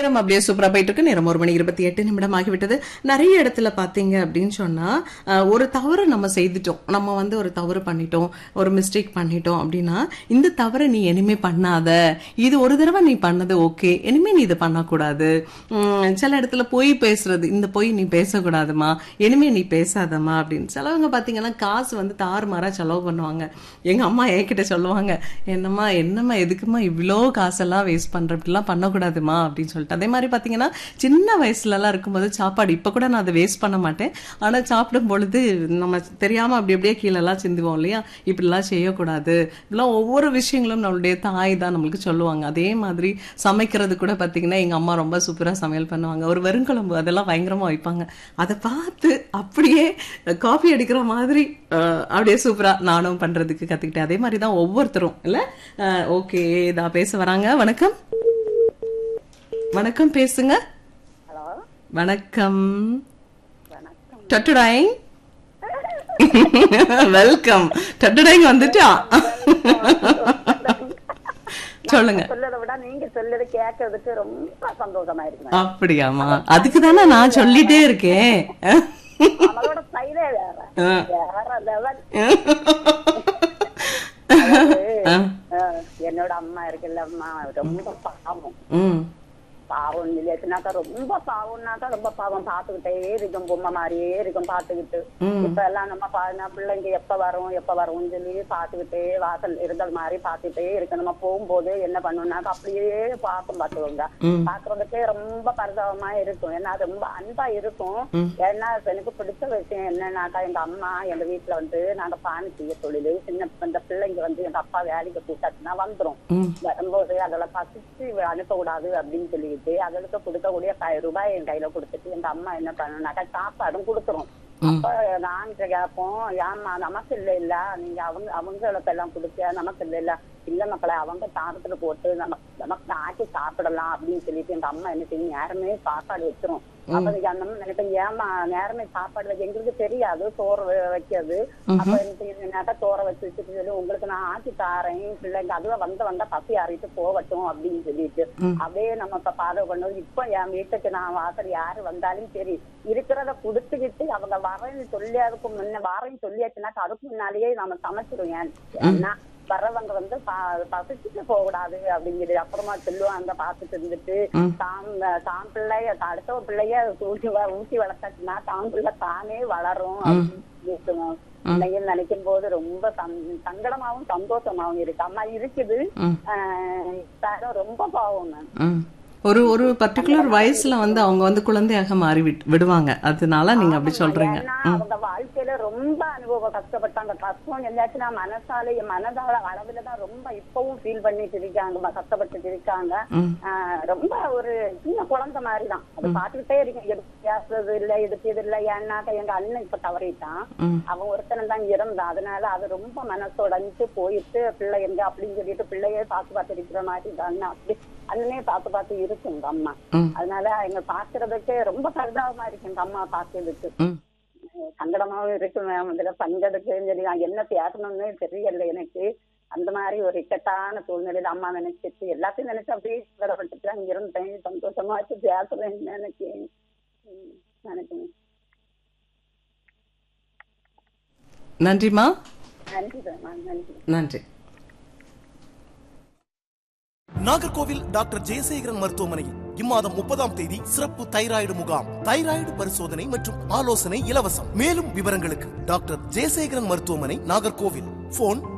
நேரம் அப்படியே சூப்பரா போயிட்டு இருக்கு நேரம் ஒரு மணி இருபத்தி எட்டு நிமிடம் ஆகிவிட்டது நிறைய இடத்துல பாத்தீங்க அப்படின்னு சொன்னா அஹ், ஒரு தவறு நம்ம செய்துட்டோம் நம்ம வந்து ஒரு தவறு பண்ணிட்டோம் ஒரு மிஸ்டேக் பண்ணிட்டோம் அப்படின்னா இந்த தவறை நீ இனிமே பண்ணாத இது ஒரு தடவை நீ பண்ணது ஓகே இனிமே நீ இதை பண்ணக்கூடாது உம், சில இடத்துல பொய் பேசுறது இந்த பொய் நீ பேசக்கூடாதுமா இனிமே நீ பேசாதம்மா அப்படின்னு சிலவங்க பாத்தீங்கன்னா காசு வந்து தாறுமாறா செலவு பண்ணுவாங்க எங்க அம்மா என்கிட்ட சொல்லுவாங்க என்னம்மா என்னம்மா எதுக்குமா இவ்வளோ காசெல்லாம் வேஸ்ட் பண்ற இப்படிலாம் பண்ணக்கூடாதுமா அப்படின்னு சொல்லிட்டு அதே மாதிரி பாத்தீங்கன்னா சின்ன வயசுல எல்லாம் இருக்கும்போது சாப்பாடு இப்ப கூட நான் அதை வேஸ்ட் பண்ண மாட்டேன் ஆனா சாப்பிடும் பொழுது நம்ம தெரியாம அப்படி அப்படியே கீழே எல்லாம் சிந்துவோம் இல்லையா இப்படிலாம் செய்யக்கூடாது இதெல்லாம் ஒவ்வொரு விஷயங்களும் நம்மளுடைய தாய் தான் நம்மளுக்கு சொல்லுவாங்க அதே மாதிரி சமைக்கிறது கூட பாத்தீங்கன்னா எங்க அம்மா ரொம்ப சூப்பரா சமையல் பண்ணுவாங்க ஒரு வெறுங்குழம்பு அதெல்லாம் பயங்கரமா வைப்பாங்க அதை பார்த்து அப்படியே காஃபி அடிக்கிற மாதிரி அஹ், அப்படியே சூப்பரா நானும் பண்றதுக்கு கத்துக்கிட்டேன் அதே மாதிரி தான் ஒவ்வொருத்தரும் இல்ல ஓகே இதா பேச வராங்க வணக்கம் வணக்கம் பேசுங்க ஹலோ வணக்கம் வணக்கம் டட்டுடாய் வெல்கம் டட்டுடாய்ங்க வந்துட்டா சொல்லுங்க சொல்லதை விட நீங்க சொல்லது கேட்கறதுக்கு ரொம்ப சந்தோஷமா இருக்கு அப்படியாமா அதுக்கு தானே நான் சொல்லிட்டே இருக்கேன் அவளோட ஸ்டைலே வேற ஆ. வேற லெவல் ஆ. என்னோட அம்மா இருக்குல்ல அம்மா ரொம்ப பாவம் ம் பாவம் இல்லையாச்சுனாக்கா ரொம்ப பாவம்னாக்கா ரொம்ப பாவம் பாத்துக்கிட்டே இருக்கும் பொம்மை மாதிரியே இருக்கும் பாத்துக்கிட்டு ம். இப்ப எல்லாம் நம்ம பாருங்க பிள்ளைங்க எப்ப வரும் எப்ப வரும்னு சொல்லி பாத்துக்கிட்டே வாசல் இருந்தல் மாதிரி பாத்துக்கிட்டே இருக்கு நம்ம போகும்போது என்ன பண்ணுனாக்கா அப்படியே பாப்போம் பாத்துக்கோங்க ம். பாக்குறதுக்கே ரொம்ப பரிதாபமா இருக்கும் ஏன்னா ரொம்ப அன்பா இருக்கும் ம். ஏன்னா இப்ப எனக்கு பிடிச்ச விஷயம் என்னன்னாக்கா எங்க அம்மா எங்க வீட்டுல வந்து நாங்க பானை செய்ய தொழில் சின்ன இந்த பிள்ளைங்க வந்து எங்க அப்பா வேலைக்கு கூட்டாச்சுன்னா வந்துரும் ம் வரும்போது அதெல்லாம் பசிச்சு அனுப்பக்கூடாது அப்படின்னு சொல்லிட்டு அதற்கு கொடுக்கக்கூடிய ப- ரூபாய் என் கையில கொடுத்துட்டு எங்க அம்மா என்ன பண்ணுனாக்கா சாப்பாடும் கொடுத்துரும் அப்ப நாங்க கேட்போம் ஏம்மா நமக்கு இல்ல இல்ல நீங்க அவங்க அவங்களுக்கு எல்லாம் கொடுக்க நமக்கு இல்ல இல்ல இல்ல மக்களை அவங்க தாரத்துல போட்டு நமக்கு நமக்கு ஆக்கி சாப்பிடலாம் அப்படின்னு சொல்லிட்டு எங்க அம்மா என்ன செய்யும் நேரமே சாப்பாடு வச்சிரும் அப்ப அந்த அம்மா நினைப்பேன் ஏமா நேரமே சாப்பாடு வைக்க எங்களுக்கு தெரியாது சோறு வ- வைக்கிறது அப்ப என்ன செய்யுதுனாக்கா சோறை வச்சு வச்சுட்டு சொல்லி உங்களுக்கு நான் ஆக்கி தாரேன் பிள்ளைங்க அதுவா வந்து வந்தா பசி அறிவிட்டு போகட்டும் அப்படின்னு சொல்லிட்டு அப்படியே நம்ம இப்ப ஃபாலோ பண்ணது இப்ப என் வீட்டுக்கு நான் வாசல் யாரு வந்தாலும் சரி இருக்கிறத குடுத்துக்கிட்டு அவங்க வரேன்னு சொல்லி அதுக்கு முன்ன வாரேன்னு சொல்லியாச்சுனாக்கா அதுக்கு முன்னாலேயே நம்ம சமைச்சிருவேன் ஏன்னா வர்றவங்க வந்து ப- பசிச்சுட்டு போக கூடாது அப்படிங்கிறது அப்புறமா சொல்லுவாங்க பார்த்துட்டு இருந்துட்டு தாம் தாம் பிள்ளைய அடுத்த ஒரு பிள்ளைய ஊட்டி வ- ஊட்டி வளர்த்தாச்சுன்னா தாம் பிள்ளை தானே வளரும் அப்படின்னு சொல்லிட்டு பிள்ளைங்க நினைக்கும் போது ரொம்ப சந்- சங்கடமாவும் சந்தோஷமாவும் இருக்கு அம்மா இருக்குது ம். ஆஹ் தரம் ரொம்ப பாவம் மேம் ம். ஒரு ஒரு பர்டிகுலர் வயசுல வந்து அவங்க வந்து குழந்தையாக மாறி விட்- விடுவாங்க அதனால நீங்க அப்படி சொல்றீங்க ஏன்னா அவங்க வாழ்க்கையில ரொம்ப அனுபவம் கஷ்டப்பட்டாங்க கஷ்டம் எல்லாச்சும் நான் மனசால என் மனதால அளவுல தான் ரொம்ப இப்பவும் ஃபீல் பண்ணிட்டு இருக்காங்க ம- கஷ்டப்பட்டுட்டு இருக்காங்க ம். ஆஹ் ரொம்ப ஒரு சின்ன குழந்தை மாதிரி தான் அது பார்த்துக்கிட்டே இருக்கேன் எடுத்து பேசுறது இல்ல எடுத்து இது இல்ல ஏன்னாக்கா எங்க அண்ணன் இப்ப தவறிட்டான் ம். அவன் ஒருத்தன் தான் இருந்தான் அதனால அது ரொம்ப மனசோடஞ்சு போயிட்டு பிள்ளை எங்க அப்படின்னு சொல்லிட்டு பிள்ளையே பார்த்து பார்த்து இருக்கிற மாதிரி தான் அப்படி அண்ணனே பார்த்து பார்த்து இருக்கும் எங்க அம்மா ம். அதனால எங்க பாக்குறதுக்கு ரொம்ப பரிதாபமா இருக்கு எங்க அம்மா பாக்குறதுக்கு ம். சங்கடமாவும் இருக்கு மேம் இதுல பஞ்சதுக்கு சரி நான் என்ன பேசணும்னு தெரியல எனக்கு அந்த மாதிரி ஒரு இக்கட்டான சூழ்நிலையில அம்மா நினைச்சிட்டு எல்லாத்தையும் நினைச்சு அப்படியே விடப்பட்டுட்டு அங்க இருந்தேன் சந்தோஷமா வச்சு பேசுறேன் நினைச்சேன் ம், நினைச்சேன் நன்றிமா நன்றி மேம் நன்றி நன்றி நாகர்கோவில் டாக்டர் ஜெயசேகரன் மருத்துவமனையில் இம்மாதம் முப்பதாம் தேதி சிறப்பு தைராய்டு முகாம் தைராய்டு பரிசோதனை மற்றும் ஆலோசனை இலவசம் மேலும் விவரங்களுக்கு டாக்டர் ஜெயசேகரன் மருத்துவமனை நாகர்கோவில் போன்